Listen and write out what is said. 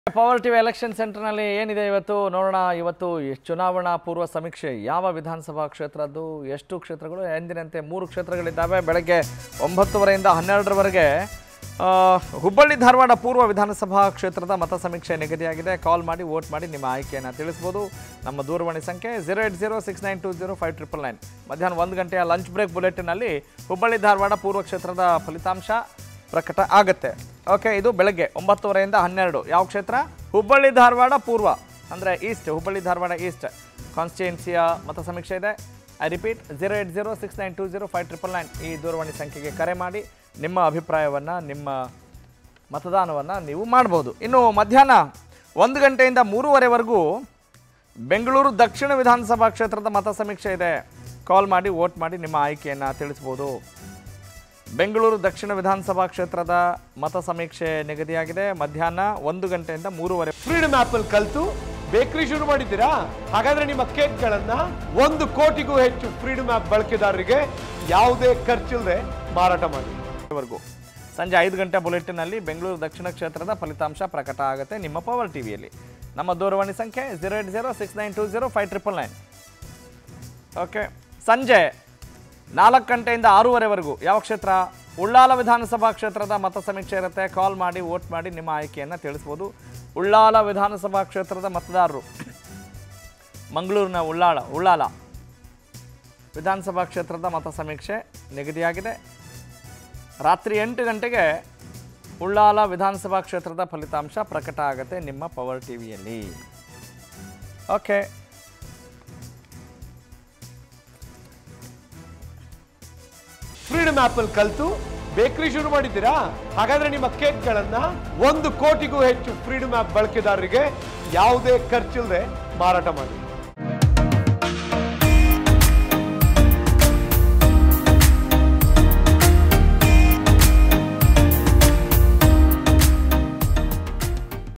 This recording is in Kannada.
ಪವರ್ ಟಿವಿ ಎಲೆಕ್ಷನ್ ಸೆಂಟರ್ನಲ್ಲಿ ಏನಿದೆ ಇವತ್ತು ನೋಡೋಣ ಇವತ್ತು ಎಷ್ಟ್ ಚುನಾವಣಾ ಪೂರ್ವ ಸಮೀಕ್ಷೆ ಯಾವ ವಿಧಾನಸಭಾ ಕ್ಷೇತ್ರದ್ದು ಎಷ್ಟು ಕ್ಷೇತ್ರಗಳು ಎಂದಿನಂತೆ ಮೂರು ಕ್ಷೇತ್ರಗಳಿದ್ದಾವೆ ಬೆಳಗ್ಗೆ ಒಂಬತ್ತುವರೆಯಿಂದ ಹನ್ನೆರಡರವರೆಗೆ ಆ, ಹುಬ್ಬಳ್ಳಿ ಧಾರವಾಡ ಪೂರ್ವ ವಿಧಾನಸಭಾ ಕ್ಷೇತ್ರದ ಮತ ಸಮೀಕ್ಷೆ ನಿಗದಿಯಾಗಿದೆ ಕಾಲ್ ಮಾಡಿ ವೋಟ್ ಮಾಡಿ ನಿಮ್ಮ ಆಯ್ಕೆಯನ್ನು ತಿಳಿಸ್ಬೋದು ನಮ್ಮ ದೂರವಾಣಿ ಸಂಖ್ಯೆ zero eight zero six nine two zero five triple nine ಮಧ್ಯಾಹ್ನ ಒಂದು ಗಂಟೆಯ ಲಂಚ್ ಬ್ರೇಕ್ ಬುಲೆಟಿನಲ್ಲಿ ಹುಬ್ಬಳ್ಳಿ ಧಾರವಾಡ ಪೂರ್ವ ಕ್ಷೇತ್ರದ ಫಲಿತಾಂಶ ಪ್ರಕಟ ಆಗುತ್ತೆ ಓಕೆ ಇದು ಬೆಳಗ್ಗೆ ಒಂಬತ್ತುವರೆಯಿಂದ ಹನ್ನೆರಡು ಯಾವ ಕ್ಷೇತ್ರ ಹುಬ್ಬಳ್ಳಿ ಧಾರವಾಡ ಪೂರ್ವ ಅಂದರೆ ಈಸ್ಟ್ ಹುಬ್ಬಳ್ಳಿ ಧಾರವಾಡ ಈಸ್ಟ್ ಕಾನ್ಸ್ಟಿಟ್ಯೂನ್ಸಿಯ ಮತ ಸಮೀಕ್ಷೆ ಇದೆ I repeat zero eight zero six nine two zero five triple nine ಈ ದೂರವಾಣಿ ಸಂಖ್ಯೆಗೆ ಕರೆ ಮಾಡಿ ನಿಮ್ಮ ಅಭಿಪ್ರಾಯವನ್ನು ನಿಮ್ಮ ಮತದಾನವನ್ನು ನೀವು ಮಾಡ್ಬೋದು ಇನ್ನು ಮಧ್ಯಾಹ್ನ ಒಂದು ಗಂಟೆಯಿಂದ ಮೂರುವರೆವರೆಗೂ ಬೆಂಗಳೂರು ದಕ್ಷಿಣ ವಿಧಾನಸಭಾ ಕ್ಷೇತ್ರದ ಮತ ಸಮೀಕ್ಷೆ ಇದೆ ಕಾಲ್ ಮಾಡಿ ವೋಟ್ ಮಾಡಿ ನಿಮ್ಮ ಆಯ್ಕೆಯನ್ನು ತಿಳಿಸ್ಬೋದು ಬೆಂಗಳೂರು ದಕ್ಷಿಣ ವಿಧಾನಸಭಾ ಕ್ಷೇತ್ರದ ಮತ ಸಮೀಕ್ಷೆ ನಿಗದಿಯಾಗಿದೆ ಮಧ್ಯಾಹ್ನ ಒಂದು ಗಂಟೆಯಿಂದ ಮೂರುವರೆ ಫ್ರೀಡಮ್ ಆಪ್ ಅಲ್ಲಿ ಕಲ್ತು ಬೇಕರಿ ಶುರು ಮಾಡಿದ್ದೀರಾ ಹಾಗಾದ್ರೆ ನಿಮ್ಮ ಕೇಕ್ಗಳನ್ನ ಒಂದು ಕೋಟಿಗೂ ಹೆಚ್ಚು ಫ್ರೀಡಮ್ ಆಪ್ ಬಳಕೆದಾರರಿಗೆ ಯಾವುದೇ ಖರ್ಚಿಲ್ಲದೆ ಮಾರಾಟ ಮಾಡಿ ವರೆಗೂ ಸಂಜೆ ಐದು ಗಂಟೆ ಬುಲೆಟಿನಲ್ಲಿ ಬೆಂಗಳೂರು ದಕ್ಷಿಣ ಕ್ಷೇತ್ರದ ಫಲಿತಾಂಶ ಪ್ರಕಟ ಆಗುತ್ತೆ ನಿಮ್ಮ ಪವರ್ ಟಿವಿಯಲ್ಲಿ ನಮ್ಮ ದೂರವಾಣಿ ಸಂಖ್ಯೆ zero eight zero six nine two zero five triple nine okay ಸಂಜೆ ನಾಲ್ಕು ಗಂಟೆಯಿಂದ ಆರೂವರೆವರೆಗೂ ಯಾವ ಕ್ಷೇತ್ರ ಉಳ್ಳಾಲ ವಿಧಾನಸಭಾ ಕ್ಷೇತ್ರದ ಮತ ಸಮೀಕ್ಷೆ ಇರುತ್ತೆ ಕಾಲ್ ಮಾಡಿ ವೋಟ್ ಮಾಡಿ ನಿಮ್ಮ ಆಯ್ಕೆಯನ್ನು ತಿಳಿಸ್ಬೋದು ಉಳ್ಳಾಲ ವಿಧಾನಸಭಾ ಕ್ಷೇತ್ರದ ಮತದಾರರು ಮಂಗಳೂರಿನ ಉಳ್ಳಾಳ ಉಳ್ಳಾಲ ವಿಧಾನಸಭಾ ಕ್ಷೇತ್ರದ ಮತ ಸಮೀಕ್ಷೆ ನಿಗದಿಯಾಗಿದೆ ರಾತ್ರಿ ಎಂಟು ಗಂಟೆಗೆ ಉಳ್ಳಾಲ ವಿಧಾನಸಭಾ ಕ್ಷೇತ್ರದ ಫಲಿತಾಂಶ ಪ್ರಕಟ ಆಗುತ್ತೆ ನಿಮ್ಮ ಪವರ್ ಟಿವಿಯಲ್ಲಿ ಓಕೆ ಫ್ರೀಡಮ್ ಆಪ್ ಅಲ್ಲಿ ಕಲ್ತು ಬೇಕರಿ ಶುರು ಮಾಡಿದ್ದೀರಾ ಹಾಗಾದ್ರೆ ನಿಮ್ಮ ಕೇಕ್ಗಳನ್ನ ಒಂದು ಕೋಟಿಗೂ ಹೆಚ್ಚು ಫ್ರೀಡಮ್ ಆಪ್ ಬಳಕೆದಾರರಿಗೆ ಯಾವುದೇ ಖರ್ಚಿಲ್ಲದೆ ಮಾರಾಟ ಮಾಡಿ